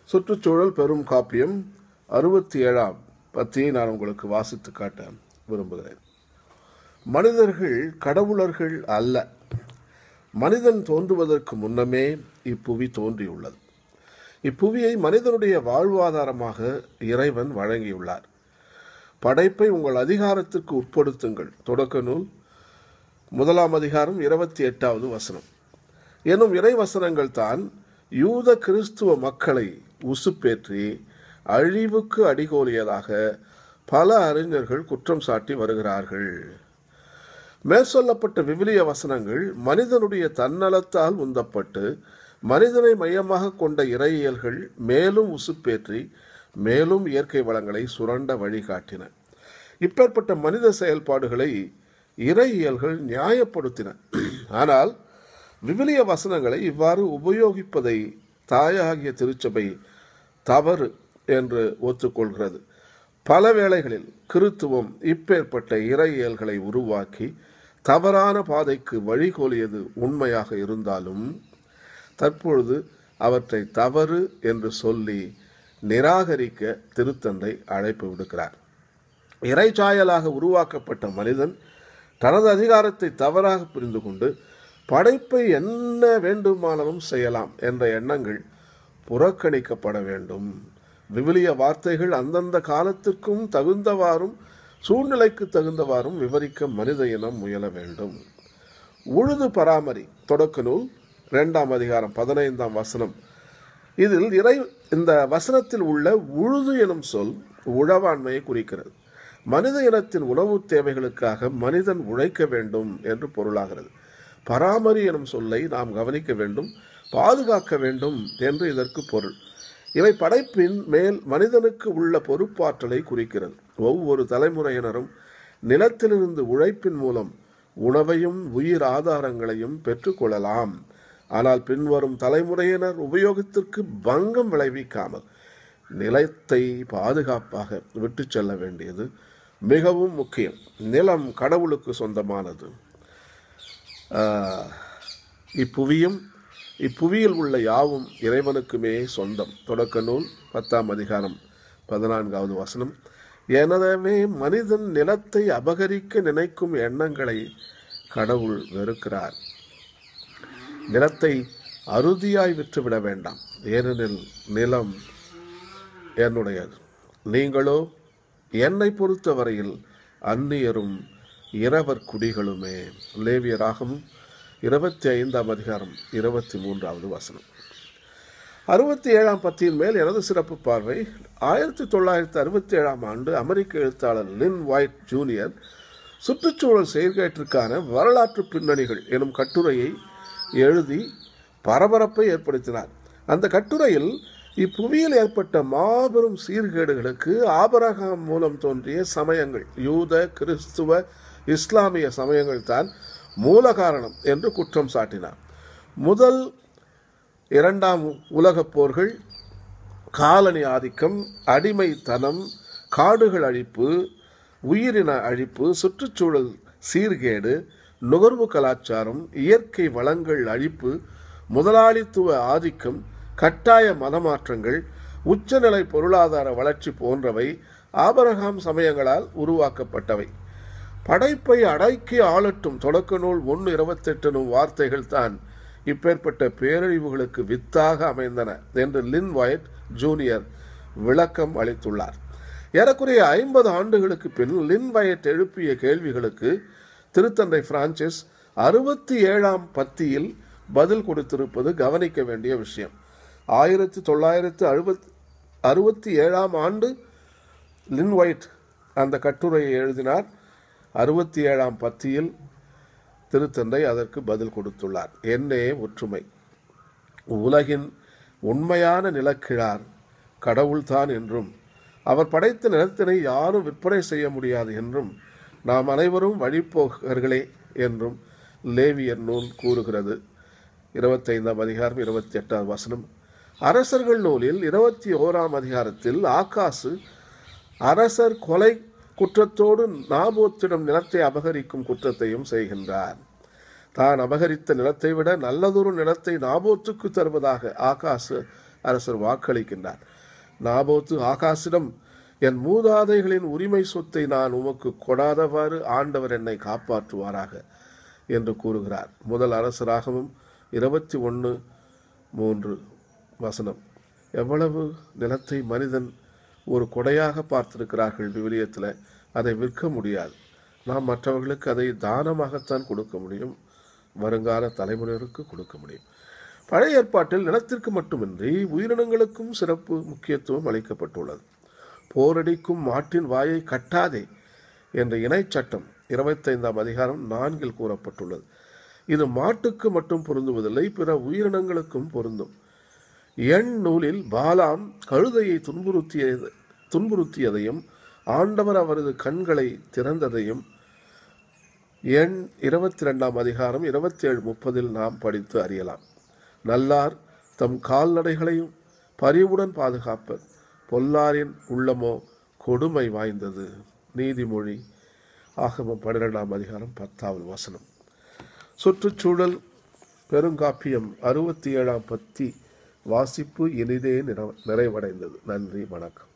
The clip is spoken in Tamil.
சுற்றுச்சூழல் பெரும் காப்பியம் அறுபத்தி ஏழாம் பத்தியை நான் உங்களுக்கு வாசித்து காட்ட விரும்புகிறேன் மனிதர்கள் கடவுளர்கள் அல்ல மனிதன் தோன்றுவதற்கு முன்னமே இப்புவி தோன்றியுள்ளது இப்புவியை மனிதனுடைய வாழ்வாதாரமாக இறைவன் வழங்கியுள்ளார் படைப்பை உங்கள் அதிகாரத்திற்கு உட்படுத்துங்கள் தொடக்க நூல் முதலாம் அதிகாரம் இருபத்தி எட்டாவது வசனம் எனும் இறை வசனங்கள் தான் யூத கிறிஸ்துவ மக்களை உசுப்பேற்றி அழிவுக்கு அடிகோலியதாக பல அறிஞர்கள் குற்றம் சாட்டி வருகிறார்கள் மேற்சொல்லப்பட்ட விவிலிய வசனங்கள் மனிதனுடைய தன்னலத்தால் உந்தப்பட்டு மனிதனை மையமாக கொண்ட இறையியல்கள் மேலும் உசுப்பேற்றி மேலும் இயற்கை வளங்களை சுரண்ட வழிகாட்டின இப்பேற்பட்ட மனித செயல்பாடுகளை இறையியல்கள் நியாயப்படுத்தின ஆனால் விவிலிய வசனங்களை இவ்வாறு உபயோகிப்பதை தாயாகிய திருச்சபை தவறு என்று ஒத்துக்கொள்கிறது பல வேளைகளில் கிறித்துவம் இப்பேற்பட்ட இறையியல்களை உருவாக்கி தவறான பாதைக்கு வழிகோலியது உண்மையாக இருந்தாலும் தற்பொழுது அவற்றை தவறு என்று சொல்லி நிராகரிக்க திருத்தந்தை அழைப்பு விடுக்கிறார் இறைச்சாயலாக உருவாக்கப்பட்ட மனிதன் தனது அதிகாரத்தை தவறாக புரிந்து கொண்டு படைப்பை என்ன வேண்டுமானாலும் செய்யலாம் என்ற எண்ணங்கள் புறக்கணிக்கப்பட வேண்டும் விவிலிய வார்த்தைகள் அந்தந்த காலத்திற்கும் தகுந்தவாறும் சூழ்நிலைக்கு தகுந்தவாறும் விவரிக்க மனித இனம் முயல வேண்டும் உழுது பராமரி தொடக்க நூல் இரண்டாம் அதிகாரம் பதினைந்தாம் வசனம் இதில் இறை இந்த வசனத்தில் உள்ள உழுது எனும் சொல் உழவாண்மையை குறிக்கிறது மனித இனத்தின் உணவு தேவைகளுக்காக மனிதன் உழைக்க வேண்டும் என்று பொருளாகிறது பராமரி எனும் சொல்லை நாம் கவனிக்க வேண்டும் பாதுகாக்க வேண்டும் என்று இதற்கு பொருள் இவை படைப்பின் மேல் மனிதனுக்கு உள்ள பொறுப்பாற்றலை குறிக்கிறது ஒவ்வொரு தலைமுறையினரும் நிலத்திலிருந்து உழைப்பின் மூலம் உணவையும் உயிர் ஆதாரங்களையும் பெற்றுக்கொள்ளலாம் ஆனால் பின்வரும் தலைமுறையினர் உபயோகத்திற்கு பங்கம் விளைவிக்காமல் நிலத்தை பாதுகாப்பாக விட்டு செல்ல வேண்டியது மிகவும் முக்கியம் நிலம் கடவுளுக்கு சொந்தமானது இப்புவியும் இப்புவியில் உள்ள யாவும் இறைவனுக்குமே சொந்தம் தொடக்க நூல் பத்தாம் அதிகாரம் பதினான்காவது வசனம் எனவே மனிதன் நிலத்தை அபகரிக்க நினைக்கும் எண்ணங்களை கடவுள் வெறுக்கிறார் நிலத்தை அறுதியாய் விற்றுவிட வேண்டாம் ஏனெனில் நிலம் என்னுடையது நீங்களோ என்னை பொறுத்தவரையில் அந்நியரும் இரவர் குடிகளுமே லேவியராகவும் இருபத்தி ஐந்தாம் அதிகாரம் இருபத்தி மூன்றாவது வசனம் அறுபத்தி ஏழாம் பத்தியின் மேல் எனது சிறப்பு பார்வை ஆயிரத்தி தொள்ளாயிரத்தி அறுபத்தி ஏழாம் ஆண்டு அமெரிக்க எழுத்தாளர் லின் ஒயிட் ஜூனியர் சுற்றுச்சூழல் செயற்கேட்டிற்கான வரலாற்று பின்னணிகள் எனும் கட்டுரையை எழுதி பரபரப்பை ஏற்படுத்தினார் அந்த கட்டுரையில் இப்புவியில் ஏற்பட்ட மாபெரும் சீர்கேடுகளுக்கு ஆபரகாம் மூலம் தோன்றிய சமயங்கள் யூத கிறிஸ்துவ இஸ்லாமிய சமயங்கள் தான் மூல காரணம் என்று குற்றம் சாட்டினார் முதல் இரண்டாம் உலகப் போர்கள் காலனி ஆதிக்கம் அடிமைத்தனம் காடுகள் அழிப்பு உயிரின அழிப்பு சுற்றுச்சூழல் சீர்கேடு நுகர்வு கலாச்சாரம் இயற்கை வளங்கள் அழிப்பு முதலாளித்துவ ஆதிக்கம் கட்டாய மதமாற்றங்கள் உச்சநிலை பொருளாதார வளர்ச்சி போன்றவை ஆபரகாம் சமயங்களால் உருவாக்கப்பட்டவை படைப்பை அடக்கி ஆளட்டும் தொடக்க நூல் ஒன்று இருபத்தெட்டு வார்த்தைகள் தான் இப்பேற்பட்ட பேரழிவுகளுக்கு வித்தாக அமைந்தன என்று லின் ஒயட் ஜூனியர் விளக்கம் அளித்துள்ளார் ஏறக்குறைய ஐம்பது ஆண்டுகளுக்கு பின் லின் வயட் எழுப்பிய கேள்விகளுக்கு திருத்தந்தை பிரான்சிஸ் அறுபத்தி ஏழாம் பத்தியில் பதில் கொடுத்திருப்பது கவனிக்க வேண்டிய விஷயம் ஆயிரத்தி தொள்ளாயிரத்து அறுபத் அறுபத்தி ஏழாம் ஆண்டு லின் ஒயிட் அந்த கட்டுரையை எழுதினார் அறுபத்தி ஏழாம் பத்தியில் திருத்தந்தை அதற்கு பதில் கொடுத்துள்ளார் என்னே ஒற்றுமை உலகின் உண்மையான நிலக்கிழார் கடவுள்தான் என்றும் அவர் படைத்த நிலத்தினை யாரும் விற்பனை செய்ய முடியாது என்றும் நாம் அனைவரும் வழிப்போகர்களே என்றும் லேவியர் நூல் கூறுகிறது இருபத்தைந்தாம் அதிகாரம் இருபத்தி எட்டாம் வசனம் அரசர்கள் நூலில் இருபத்தி ஓராம் அதிகாரத்தில் ஆகாசு அரசர் கொலை குற்றத்தோடு நாபோத்திடம் நிலத்தை அபகரிக்கும் குற்றத்தையும் செய்கின்றார் தான் அபகரித்த நிலத்தை விட நல்லதொரு நிலத்தை நாபோத்துக்கு தருவதாக ஆகாசு அரசர் வாக்களிக்கின்றார் நாபோத்து ஆகாசிடம் என் மூதாதைகளின் உரிமை சொத்தை நான் உமக்கு கொடாதவாறு ஆண்டவர் என்னை காப்பாற்றுவாராக என்று கூறுகிறார் முதல் அரசராகவும் இருபத்தி ஒன்று மூன்று வசனம் எவ்வளவு நிலத்தை மனிதன் ஒரு கொடையாக பார்த்திருக்கிறார்கள் விவிலியத்தில் அதை விற்க முடியாது நாம் மற்றவர்களுக்கு அதை தானமாகத்தான் கொடுக்க முடியும் வருங்கால தலைமுறையினருக்கு கொடுக்க முடியும் பழைய ஏற்பாட்டில் நிலத்திற்கு மட்டுமின்றி உயிரினங்களுக்கும் சிறப்பு முக்கியத்துவம் அளிக்கப்பட்டுள்ளது போரடிக்கும் மாட்டின் வாயை கட்டாதே என்ற இணைச் சட்டம் இருபத்தைந்தாம் அதிகாரம் நான்கில் கூறப்பட்டுள்ளது இது மாட்டுக்கு மட்டும் பொருந்துவதில்லை பிற உயிரினங்களுக்கும் பொருந்தும் எண் நூலில் பாலாம் கழுதையை துன்புறுத்திய துன்புறுத்தியதையும் ஆண்டவர் அவரது கண்களை திறந்ததையும் எண் இருபத்தி ரெண்டாம் அதிகாரம் இருபத்தி ஏழு முப்பதில் நாம் படித்து அறியலாம் நல்லார் தம் கால்நடைகளையும் பரிவுடன் பாதுகாப்பர் பொல்லாரின் உள்ளமோ கொடுமை வாய்ந்தது நீதிமொழி ஆகமம் பன்னிரெண்டாம் அதிகாரம் பத்தாவது வசனம் சுற்றுச்சூழல் பெருங்காப்பியம் அறுபத்தி ஏழாம் பத்தி வாசிப்பு இனிதே நிற நிறைவடைந்தது நன்றி வணக்கம்